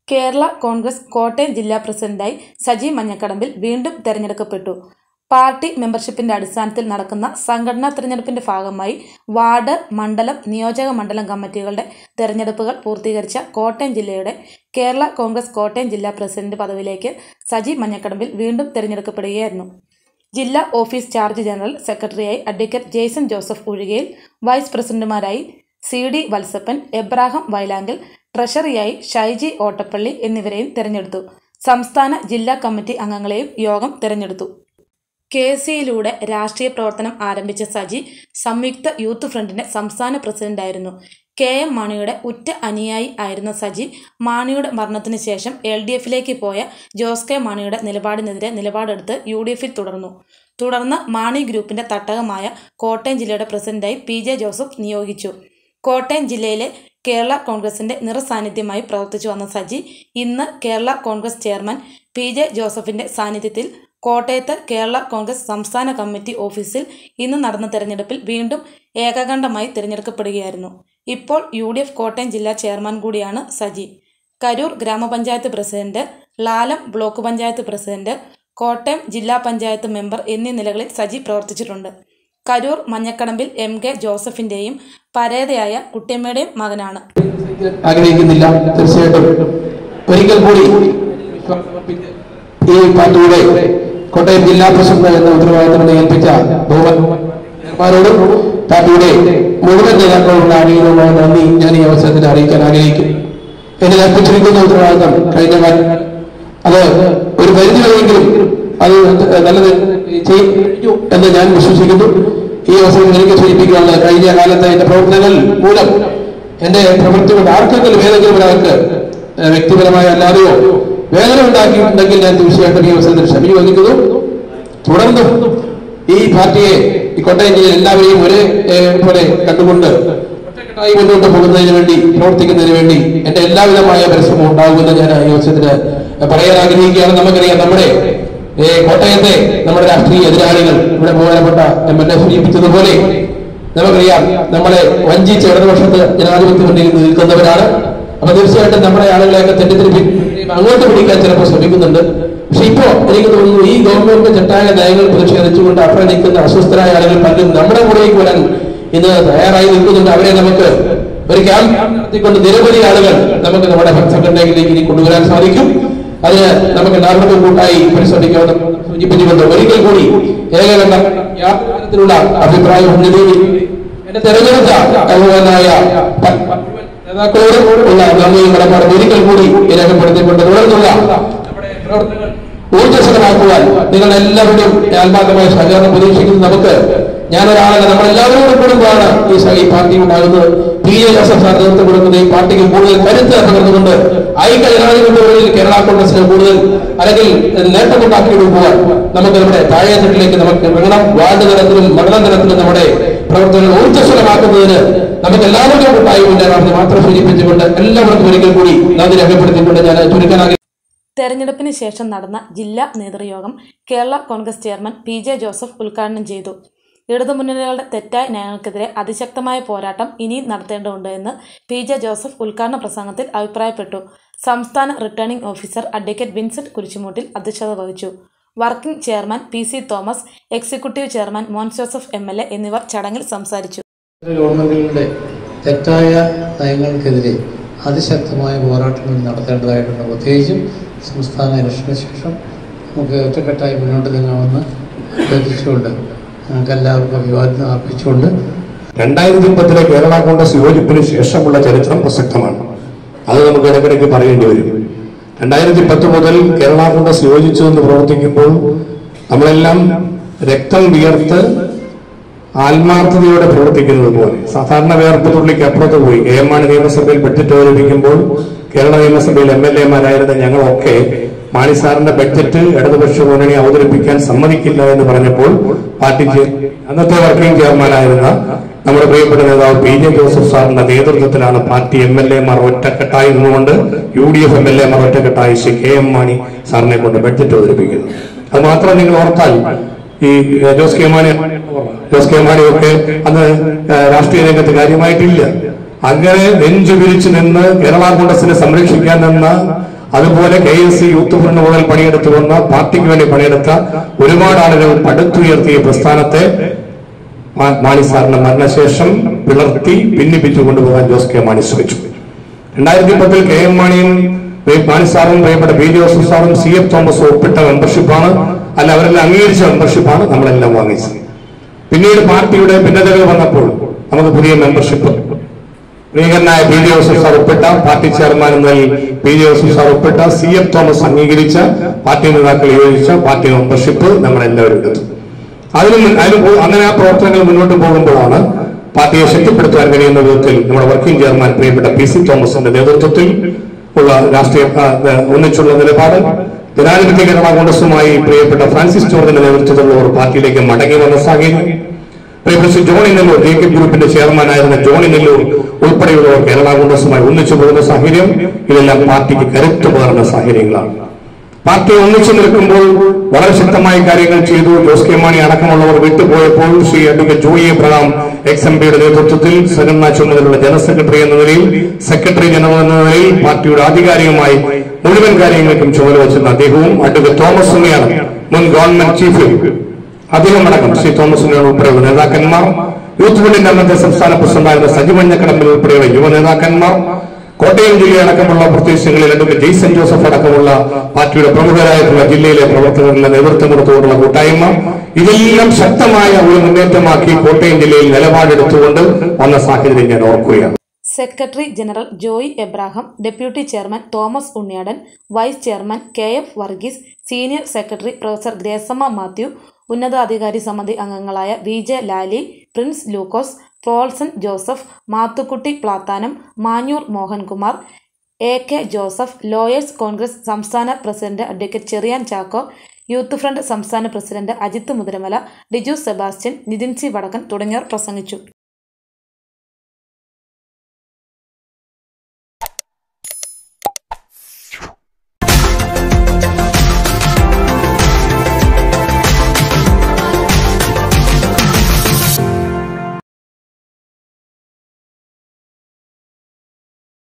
കേരള കോൺഗ്രസ് കോട്ടയം ജില്ലാ പ്രസിഡന്റായി സജി മഞ്ഞക്കടമ്പിൽ വീണ്ടും തെരഞ്ഞെടുക്കപ്പെട്ടു പാർട്ടി മെമ്പർഷിപ്പിന്റെ അടിസ്ഥാനത്തിൽ നടക്കുന്ന സംഘടനാ തെരഞ്ഞെടുപ്പിന്റെ ഭാഗമായി വാർഡ് മണ്ഡലം നിയോജക മണ്ഡലം കമ്മിറ്റികളുടെ തെരഞ്ഞെടുപ്പുകൾ പൂർത്തീകരിച്ച കോട്ടയം ജില്ലയുടെ കേരള കോൺഗ്രസ് കോട്ടയം ജില്ലാ പ്രസിഡന്റ് പദവിയിലേക്ക് സജി മഞ്ഞക്കടമ്പിൽ വീണ്ടും തെരഞ്ഞെടുക്കപ്പെടുകയായിരുന്നു ജില്ലാ ഓഫീസ് ചാർജ് ജനറൽ സെക്രട്ടറിയായി അഡ്വക്കേറ്റ് ജെയ്സൺ ജോസഫ് ഒഴികയിൽ വൈസ് പ്രസിഡന്റുമാരായി സി ഡി വത്സപ്പൻ എബ്രാഹാം വയലാങ്കൽ ട്രഷറിയായി ഷൈജി ഓട്ടപ്പള്ളി എന്നിവരെയും തെരഞ്ഞെടുത്തു സംസ്ഥാന ജില്ലാ കമ്മിറ്റി അംഗങ്ങളെയും യോഗം തെരഞ്ഞെടുത്തു കെ സിയിലൂടെ രാഷ്ട്രീയ പ്രവർത്തനം ആരംഭിച്ച സജി സംയുക്ത യൂത്ത് ഫ്രണ്ടിന്റെ സംസ്ഥാന പ്രസിഡന്റായിരുന്നു കെ എം മാണിയുടെ ഉറ്റ അനുയായി ആയിരുന്ന സജി മാണിയുടെ മരണത്തിന് ശേഷം എൽ ഡി എഫിലേക്ക് പോയ ജോസ് കെ മാണിയുടെ നിലപാടിനെതിരെ നിലപാടെടുത്ത് യു ഡി എഫിൽ തുടർന്നു തുടർന്ന് മാണി ഗ്രൂപ്പിന്റെ തട്ടകമായ കോട്ടയം ജില്ലയുടെ പ്രസിഡന്റായി പി ജെ ജോസഫ് നിയോഗിച്ചു കോട്ടയം ജില്ലയിലെ കേരള കോൺഗ്രസിന്റെ നിറസാന്നിധ്യമായി പ്രവർത്തിച്ചു വന്ന സജി ഇന്ന് Kerala Congress chairman P J ജോസഫിന്റെ സാന്നിധ്യത്തിൽ കോട്ടയത്ത് കേരള കോൺഗ്രസ് സംസ്ഥാന കമ്മിറ്റി ഓഫീസിൽ ഇന്ന് നടന്ന തെരഞ്ഞെടുപ്പിൽ വീണ്ടും ഏകകണ്ഠമായി തിരഞ്ഞെടുക്കപ്പെടുകയായിരുന്നു ഇപ്പോൾ യു ഡി എഫ് കോട്ടയം ജില്ലാ ചെയർമാൻ കൂടിയാണ് സജി കരൂർ ഗ്രാമപഞ്ചായത്ത് president Lalam block panchayat president Kottayam ജില്ലാ പഞ്ചായത്ത് മെമ്പർ എന്നീ നിലകളിൽ സജി പ്രവർത്തിച്ചിട്ടുണ്ട് കരൂർ മഞ്ഞക്കടമ്പിൽ എം കെ ജോസഫിന്റെയും പരേതയായ കുട്ടിയമ്മയുടെയും മകനാണ് ആഗ്രഹിക്കുന്നില്ല തീർച്ചയായിട്ടും ഒരിക്കൽ കൂടി ഈ പാർട്ടിയുടെ കോട്ടയം ജില്ലാ പ്രസിഡന്റ് എന്ന ഉത്തരവാദിത്തം ഏൽപ്പിച്ച ബഹുമാനോടും പാർട്ടിയുടെ മുഴുവൻ നേതാക്കളോടുള്ള ആഗ്രഹവുമായ നന്ദി ഞാൻ ഈ അവസരത്തിൽ അറിയിക്കാൻ ആഗ്രഹിക്കുന്നു എന്നിൽ ഏൽപ്പിച്ചിരിക്കുന്ന ഉത്തരവാദിത്തം കഴിഞ്ഞ കാലം അത് ഒരു പരിധി വരെയെങ്കിലും അത് നല്ലത് ചെയ്തു എന്ന് ഞാൻ വിശ്വസിക്കുന്നു ഈ അവസരം എനിക്ക് സൂചിപ്പിക്കാനുള്ള കഴിഞ്ഞ കാലത്തെ എന്റെ പ്രവർത്തനങ്ങൾ മൂലം എന്റെ പ്രവൃത്തികൾ ആർക്കെങ്കിലും ഏതെങ്കിലും ഒരാൾക്ക് ഏഹ്, വ്യക്തിപരമായ അല്ലാതെയോ വേദന ഉണ്ടാക്കിയിട്ടുണ്ടെങ്കിൽ ഞാൻ തീർച്ചയായിട്ടും ഈ അവസരത്തിൽ ക്ഷമ ചോദിക്കുന്നു തുടർന്നും ഈ പാർട്ടിയെ ഈ കോട്ടയം ജില്ലയിൽ എല്ലാവരെയും ഒരേ ഏഹ്, പോലെ കണ്ടുകൊണ്ട് ഒറ്റക്കെട്ടായി മുന്നോട്ട് പോകുന്നതിന് വേണ്ടി പ്രവർത്തിക്കുന്നതിന് വേണ്ടി എന്റെ എല്ലാവിധമായ പരിശ്രമം ഉണ്ടാകുമെന്ന് ഞാൻ ഈ അവസരത്തിൽ പറയാൻ ആഗ്രഹിക്കുകയാണ് നമുക്കറിയാം നമ്മുടെ ഏ, കോട്ടയത്തെ നമ്മുടെ രാഷ്ട്രീയ എതിരാളികൾ ഇവിടെ ബഹുമാനപ്പെട്ട എം എൽ എ സൂചിപ്പിച്ചതുപോലെ നമുക്കറിയാം നമ്മളെ വഞ്ചിച്ച ഇടതുപക്ഷത്ത് ജനാധിപത്യ മുന്നിൽ നിൽക്കുന്നവരാണ് അപ്പൊ തീർച്ചയായിട്ടും നമ്മുടെ ആളുകളെയൊക്കെ തെറ്റിദ്ധരിപ്പി അങ്ങോട്ട് പിടിക്കാൻ ചിലപ്പോൾ ശ്രമിക്കുന്നുണ്ട് പക്ഷെ ഇപ്പോ എനിക്ക് തോന്നുന്നു ഈ ഗവൺമെന്റ് തെറ്റായ നയങ്ങൾ പ്രതിഷേധിച്ചുകൊണ്ട് അപ്പുറം നിൽക്കുന്ന അസ്വസ്ഥരായ ആളുകൾ പലരും നമ്മുടെ കൂടെയൊക്കെ വരാൻ ഇന്ന് തയ്യാറായി നിൽക്കുന്നുണ്ട് അവരെ നമുക്ക് ഒരു ക്യാമ്പ് നടത്തിക്കൊണ്ട് നിരവധി ആളുകൾ നമുക്ക് നമ്മുടെ സംഘടനയിലേക്ക് ഇനി കൊണ്ടുവരാൻ സാധിക്കും അതിന് നമുക്ക് എല്ലാവർക്കും കൂട്ടായി പരിശ്രമിക്കാമെന്ന് സൂചിപ്പിച്ചുകൊണ്ട് ഒരിക്കൽ കൂടി ഏകകണ്ഠ യാതൊരു തരത്തിലുള്ള അഭിപ്രായം ഉന്നയിക്കുകയും എന്നെ തെരഞ്ഞെടുത്ത കഴിവുകാരനായ പ- നേതാക്കളോട് ഉള്ള നന്ദിയും കടപ്പാടും ഒരിക്കൽ കൂടി രേഖപ്പെടുത്തിക്കൊണ്ട് തുടർന്നുള്ള നമ്മുടെ പ്രവർത്തനങ്ങൾ ഊർജ്ജസ്വലമാക്കുവാൻ നിങ്ങൾ എല്ലാവരുടെയും ആത്മാർത്ഥമായ സഹകരണം പ്രതീക്ഷിക്കുന്ന നമുക്ക് ഞാനൊരാളല്ല നമ്മളെല്ലാവരും കൂടുമ്പോഴാണ് ഈ സ- ഈ പാർട്ടി ഉണ്ടാകുന്നത് പി എ ജോസഫ് സാർ നേതൃത്വം കൊടുക്കുന്ന ഈ പാർട്ടിക്ക് കൂടുതൽ കരുത്ത് പകർന്നുകൊണ്ട് ഐക്യ ജനാധിപത്യത്തിൽ കേരള കോൺഗ്രസിന് കൂടുതൽ അല്ലെങ്കിൽ നേട്ടമുണ്ടാക്കിയെടുക്കുവാൻ നമുക്ക് നമ്മുടെ താഴെ തട്ടിലേക്ക് നമുക്ക് ഇറങ്ങണം വാർഡ് തലത്തിലും മണ്ഡലം തലത്തിലും നമ്മുടെ പ്രവർത്തനങ്ങൾ ഊർജ്ജസ്വലമാക്കുന്നതിന് നമുക്ക് എല്ലാവർക്കും കൂട്ടായി മുന്നേറാമെന്ന് മാത്രം സൂചിപ്പിച്ചുകൊണ്ട് എല്ലാവർക്കും ഒരിക്കൽ കൂടി നന്ദി രേഖപ്പെടുത്തിക്കൊണ്ട് ഞാൻ ചുരുക്കാൻ ആഗ്രഹിക്കുന്നു. തെരഞ്ഞെടുപ്പിന് ശേഷം നടന്ന ജില്ലാ നേതൃയോഗം Kerala Congress chairman P J Joseph ഉദ്ഘാടനം ചെയ്തു ഇടതുമുന്നണികളുടെ തെറ്റായ നയങ്ങൾക്കെതിരെ അതിശക്തമായ പോരാട്ടം ഇനിയും നടത്തേണ്ടതുണ്ട് എന്ന് പി ജെ ജോസഫ് ഉദ്ഘാടന പ്രസംഗത്തിൽ അഭിപ്രായപ്പെട്ടു സംസ്ഥാന returning officer advocate Vincent Kurisumoottil അധ്യക്ഷത വഹിച്ചു working chairman P C Thomas executive chairman Mons Joseph M L A എന്നിവർ ചടങ്ങിൽ സംസാരിച്ചു ഗവൺമെന്റുകളുടെ തെറ്റായ നയങ്ങൾക്കെതിരെ അതിശക്തമായ പോരാട്ടങ്ങൾ നടത്തേണ്ടതായിട്ടുണ്ട് പ്രത്യേകിച്ചും സംസ്ഥാന ഇലക്ഷന് ശേഷം നമുക്ക് ഒറ്റക്കെട്ടായി മുന്നോട്ട് നീങ്ങാമെന്ന് അഭ്യർത്ഥിച്ചുകൊണ്ട് ഞങ്ങൾക്ക് എല്ലാവർക്കും അഭിവാദ്യം അർപ്പിച്ചുകൊണ്ട് രണ്ടായിരത്തി പത്തിലെ കേരള കോൺഗ്രസ് യോജിപ്പിന് ശേഷമുള്ള ചരിത്രം പ്രസക്തമാണ് അത് നമുക്ക് ഇടയ്ക്കിടയ്ക്ക് പറയേണ്ടി വരും രണ്ടായിരത്തി പത്ത് മുതൽ കേരള കോൺഗ്രസ് യോജിച്ചു എന്ന് പ്രവർത്തിക്കുമ്പോൾ നമ്മളെല്ലാം രക്തം വിയർത്ത് ആത്മാർത്ഥതയോടെ പ്രവർത്തിക്കുന്നത് പോലെ സാധാരണ വേർപ്പ് തുള്ളിക്ക് അപ്പുറത്ത് പോയി എ എം മാണി നിയമസഭയിൽ ബഡ്ജറ്റ് അവതരിപ്പിക്കുമ്പോൾ കേരള നിയമസഭയിൽ എം എൽ എമാരായിരുന്ന ഞങ്ങളൊക്കെ മാണി സാറിന്റെ ബഡ്ജറ്റ് ഇടതുപക്ഷ മുന്നണി അവതരിപ്പിക്കാൻ സമ്മതിക്കില്ല എന്ന് പറഞ്ഞപ്പോൾ പാർട്ടിക്ക് അന്നത്തെ വർക്കിംഗ് ചെയർമാനായിരുന്ന നമ്മുടെ പ്രിയപ്പെട്ട നേതാവ് പി ജെ ജോസഫ് സാറിന്റെ നേതൃത്വത്തിലാണ് പാർട്ടി എം എൽ എമാർ ഒറ്റക്കെട്ടായി നിന്നുകൊണ്ട് U D F M L എമാർ ഒറ്റക്കെട്ടായി ശ്രീ കെ എം മാണി സാറിനെ കൊണ്ട് ബഡ്ജറ്റ് അവതരിപ്പിക്കുന്നത് അത് മാത്രം നിങ്ങൾ ഓർത്താൽ ഈ ഏഹ്, ജോസ് കെ മാണി ജോസ് കെ മാണിയൊക്കെ അന്ന് ഏഹ്, രാഷ്ട്രീയ രംഗത്ത് കാര്യമായിട്ടില്ല അങ്ങനെ നെഞ്ചു വിരിച്ചു നിന്ന് കേരള കോൺഗ്രസിനെ സംരക്ഷിക്കാൻ നിന്ന അതുപോലെ K S C youth front മുതൽ പണിയെടുത്തു വന്ന പാർട്ടിക്ക് വേണ്ടി പണിയെടുത്ത ഒരുപാട് ആളുകൾ പടുത്തുയർത്തിയ പ്രസ്ഥാനത്തെ മാ- മാണി സാറിന്റെ മരണശേഷം പിളർത്തി ഭിന്നിപ്പിച്ചു കൊണ്ടുപോകാൻ ജോസ് കെ മാണി ശ്രമിച്ചു രണ്ടായിരത്തി പത്തിൽ കെ എം മാണിയും വി- മാണി സാറും പ്രിയപ്പെട്ട ബി ജോസഫ് സാറും സി എഫ് തോമസും ഒപ്പിട്ട മെമ്പർഷിപ്പാണ് അല്ല അവരെല്ലാം അംഗീകരിച്ച മെമ്പർഷിപ്പാണ് നമ്മളെല്ലാം വാങ്ങിച്ചത് പിന്നീട് പാർട്ടിയുടെ ഭിന്നതകൾ വന്നപ്പോൾ നമുക്ക് പുതിയ മെമ്പർഷിപ്പ് പ്രിയങ്കരനായ പി ജെ ജോസഫ് സാർ ഒപ്പിട്ട പാർട്ടി ചെയർമാൻ എന്നതിൽ പി ജെ ജോസഫ് സാർ ഒപ്പിട്ട സി എഫ് തോമസ് അംഗീകരിച്ച പാർട്ടി നേതാക്കൾ യോജിച്ച പാർട്ടി മെമ്പർഷിപ്പ് നമ്മളെല്ലാവരും എടുത്തു അതിന് മുൻ- അതിന് പോ- അങ്ങനെ ആ പ്രവർത്തനങ്ങൾ മുന്നോട്ട് പോകുമ്പോഴാണ് പാർട്ടിയെ ശക്തിപ്പെടുത്താൻ കഴിയുന്ന വിധത്തിൽ നമ്മുടെ വർക്കിംഗ് ചെയർമാൻ പ്രിയപ്പെട്ട പി സി തോമസിന്റെ നേതൃത്വത്തിൽ ഉള്ള രാഷ്ട്രീയ ആ, ആ, ഒന്നിച്ചുള്ള നിലപാട് ജനാധിപത്യ കേരള കോൺഗ്രസുമായി പ്രിയപ്പെട്ട ഫ്രാൻസിസ് ജോർജിന്റെ നേതൃത്വത്തിലുള്ള പാർട്ടിയിലേക്ക് മടങ്ങി വന്ന സാഹചര്യം പ്രിയപ്പെട്ട ശ്രീ ജോണി നെല്ലൂർ ജെ കെ ഗ്രൂപ്പിന്റെ ചെയർമാനായിരുന്ന ജോണി നെല്ലൂർ ഉൾപ്പെടെയുള്ളവർ കേരള കോൺഗ്രസുമായി ഒന്നിച്ചു പോകുന്ന സാഹചര്യം ഇതെല്ലാം പാർട്ടിക്ക് കരുത്ത് പകർന്ന സാഹചര്യങ്ങളാണ് പാർട്ടി ഒന്നിച്ചു നിൽക്കുമ്പോൾ വളരെ ശക്തമായ കാര്യങ്ങൾ ചെയ്തു ജോസ് കെ മാണി അടക്കമുള്ളവർ വിട്ടുപോയപ്പോൾ Shri advocate Joy Abraham ex M പിയുടെ നേതൃത്വത്തിൽ സംഘടനാ ചുമതലയുള്ള ജനറൽ സെക്രട്ടറി എന്ന നിലയിൽ സെക്രട്ടറി ജനറൽ എന്ന നിലയിൽ പാർട്ടിയുടെ ആധികാരികമായി മുഴുവൻ കാര്യങ്ങൾക്കും ചുമതല വെച്ചിരുന്ന അദ്ദേഹവും അഡ്വക്കേറ്റ് തോമസ് ഉണ്ണിയാണ് മുൻ ഗവൺമെന്റ് ചീഫ് അദ്ദേഹം അടക്കം ശ്രീ തോമസ് ഉണ്ണിയാണ് ഉൾപ്പെടെയുള്ള നേതാക്കന്മാർ യൂത്ത് ഫണ്ടിന്റെ അന്നത്തെ സംസ്ഥാന പ്രസിഡന്റായിരുന്ന സജി മഞ്ഞക്കടമ്പിൽ ഉൾപ്പെടെയുള്ള യുവ നേതാക്കന്മാർ കോട്ടയം ജില്ലയടക്കമുള്ള പ്രദേശങ്ങളിൽ അഡ്വക്കേറ്റ് ജെയ്സൺ ജോസഫ് അടക്കമുള്ള പാർട്ടിയുടെ പ്രമുഖരായിട്ടുള്ള ജില്ലയിലെ പ്രവർത്തകരുടെ നേതൃത്വം കൊടുത്തുകൊണ്ടുള്ള കൂട്ടായ്മ ഇതെല്ലാം ശക്തമായ ഒരു മുന്നേറ്റമാക്കി കോട്ടയം ജില്ലയിൽ നിലപാടെടുത്തുകൊണ്ട് വന്ന സാഹചര്യം ഞാൻ ഓർക്കുകയാണ് secretary general Joy Abraham deputy chairman Thomas Unniyadan vice chairman K F Varghese senior secretary professor Gracemma Mathew ഉന്നതാധികാരി സമിതി അംഗങ്ങളായ V J Lali Prince Lukose Prolson Joseph Mathukutty Plathanam Manjoor Mohankumar A K Joseph lawyers congress സംസ്ഥാന president advocate Cherian Chacko youth front സംസ്ഥാന പ്രസിഡന്റ് അജിത്ത് മുതിരമല ഡിജു സെബാസ്റ്റ്യൻ നിതിൻ സി വടക്കൻ തുടങ്ങിയവർ പ്രസംഗിച്ചു